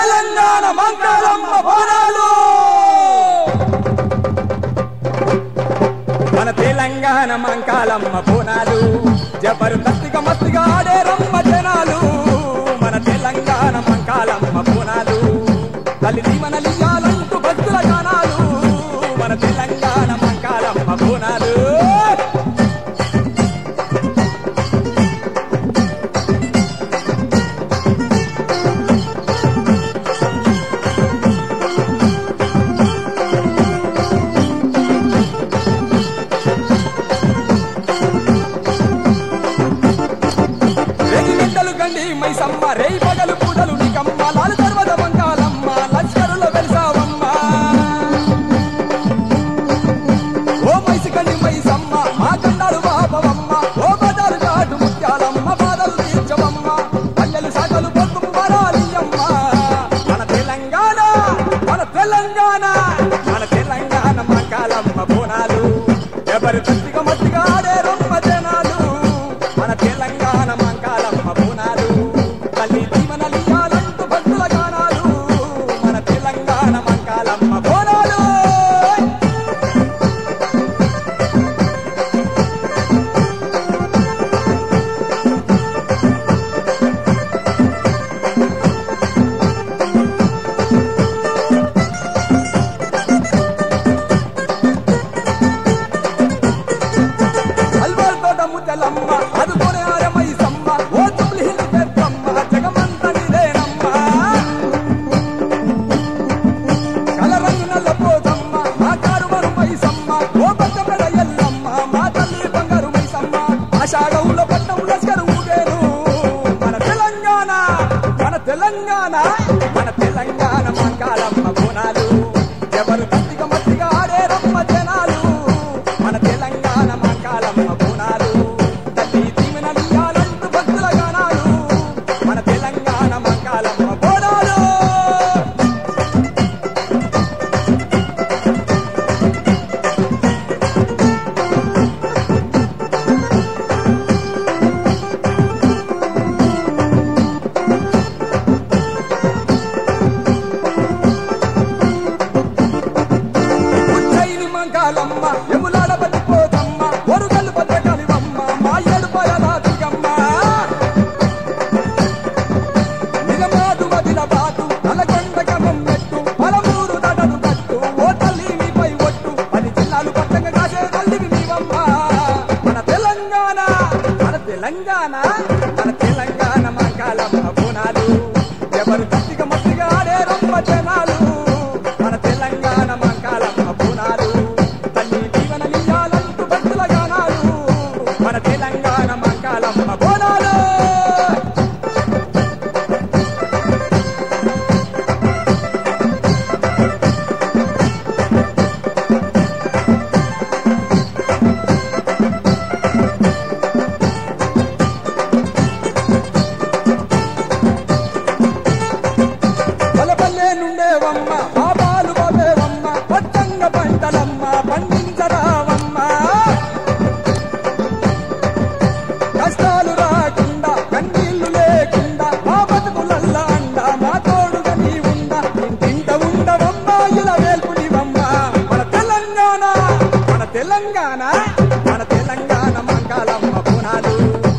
తెలంగాణ మంకాలమ్మ బోనాలు మన తెలంగాణ మంకాలమ్మ బోనాలు జబర్దస్తిగా మత్తిగా ఆడే రమ్మ జనాలు మన తెలంగాణ మంకాలమ్మ బోనాలు తల్లి దీవన లియాలంటూ భక్తుల గానాలు మన తెలంగాణ మంకాలమ్మ బోనాలు రేగి గంటలు గండి మైసమ్మ రేయి పగలు పూటలు నీకమ్మ లాలు పర్వత బంగాలమ్మ లష్కరులో వెలిసావమ్మ ఓ మైసి గండి మైసమ్మ మా కండాలు బాబవమ్మ ఓ బదాలు కాటు ముత్యాలమ్మ బాధలు తీర్చవమ్మ పల్లెలు సాగలు పొద్దు వరాలియమ్మ మన తెలంగాణ మన తెలంగాణ మన తెలంగాణ మంకాలమ్మ బోనాలు ఎవరు తృప్తిగా మట్టిగా ఆడే రొమ్మ జనాలు మన తెలంగాణ మంకాలమ్మ బోనాలు తల్లి దీవనలియాలంటూ భక్తుల గానాలు మన తెలంగాణ మంకాలమ్మ బోనాలు అల్వాల్ తోట ముద్దలమ్మ అదుకొని ఆరమై సమ్మ ఓ తుమ్లి హిల్లు పెద్దమ్మ జగమంత నీదేనమ్మ కలరంగు నల్ల పోతమ్మ మా కారు మరుమై సమ్మ ఓ పచ్చబడ ఎల్లమ్మ మా తల్లి బంగారు మైసమ్మ ఆషాఢంలో పట్టం లస్కరు ఊగేను మన తెలంగాణ మన తెలంగాణ మన తెలంగాణ మంకాలమ్మ బోనాలు ఎవరు గట్టిగా మట్టిగా ఆడే రమ్మ జనాలు మన తెలంగాణ మంకాలమ్మ బోనాలు తల్లి దీవెనలియాలంటూ భక్తుల గానాలు మన తెలంగాణ మంకాలమ్మ బోనాలు ఉజ్జయిని మంగాలమ్మ ఎములాడ పట్టిపోతమ్మ ఒరుగల్లు భద్రకాళివమ్మ మా ఏడుపాయల దుర్గమ్మ నిలమాదు వదిల బాటు నలగొండ గమం మెట్టు పలమూరు దడను కట్టు ఓ తల్లి నీపై ఒట్టు పది జిల్లాలు పట్టంగా కాసే తల్లివి నీవమ్మ మన తెలంగాణ మన తెలంగాణ మన తెలంగాణ మంగాలమ్మ బోనాలు ఎవరు గట్టిగా మట్టిగా ఆడే రమ్మ జనాలు మన తెలంగాణ మంకాలమ్మ బోనాలు తల్లి దీవెన నియాలంటూ భక్తుల గానాలు మన తెలంగాణ మంకాలమ్మ బోనాలు పలపల్లే నుండేవమ్మ పాపాలు బాబేవమ్మ పట్టంగ పంటలమ్మ పండించరావమ్మ కష్టాలు రాకుండా కన్నీళ్లు లేకుండా మా బతుకులల్ల అండ మా తోడుగా నీ ఉండ ఇంటింట ఉండవమ్మ ఇలా వేల్పునివమ్మ మన తెలంగాణ మన తెలంగాణ మన తెలంగాణ మంగళమ్మ పునాలు